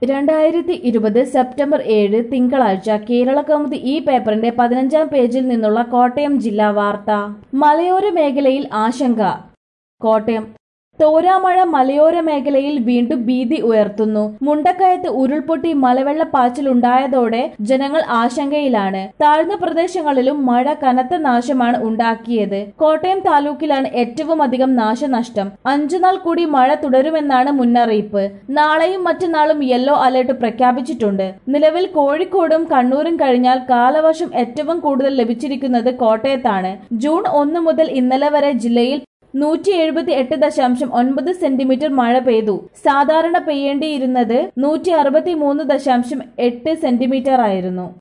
രണ്ടായിരത്തി ഇരുപത് സെപ്റ്റംബർ ഏഴ് തിങ്കളാഴ്ച കേരളകൗമുദി ഈ പേപ്പറിന്റെ പതിനഞ്ചാം പേജിൽ നിന്നുള്ള കോട്ടയം ജില്ലാ വാർത്ത മലയോര മേഖലയിൽ ആശങ്ക കോട്ടയം തോരാമഴ മലയോര മേഖലയിൽ വീണ്ടും ഭീതി ഉയർത്തുന്നു മുണ്ടക്കയത്ത് ഉരുൾപൊട്ടി മലവെള്ളപ്പാച്ചിലുണ്ടായതോടെ ജനങ്ങൾ ആശങ്കയിലാണ് താഴ്ന്ന പ്രദേശങ്ങളിലും മഴ കനത്ത നാശമാണ് ഉണ്ടാക്കിയത് കോട്ടയം താലൂക്കിലാണ് ഏറ്റവും അധികം നാശനഷ്ടം അഞ്ചു നാൾ കൂടി മഴ തുടരുമെന്നാണ് മുന്നറിയിപ്പ് നാളെയും മറ്റന്നാളും യെല്ലോ അലർട്ട് പ്രഖ്യാപിച്ചിട്ടുണ്ട് നിലവിൽ കോഴിക്കോടും കണ്ണൂരും കഴിഞ്ഞാൽ കാലവർഷം ഏറ്റവും കൂടുതൽ ലഭിച്ചിരിക്കുന്നത് കോട്ടയത്താണ് ജൂൺ ഒന്ന് മുതൽ ഇന്നലെ വരെ ജില്ലയിൽ നൂറ്റി എഴുപത്തി എട്ട് ദശാംശം ഒൻപത് സെന്റിമീറ്റർ മഴ പെയ്തു സാധാരണ പെയ്യേണ്ടിയിരുന്നത് നൂറ്റി അറുപത്തി മൂന്ന് ദശാംശം എട്ട് സെന്റിമീറ്റർ ആയിരുന്നു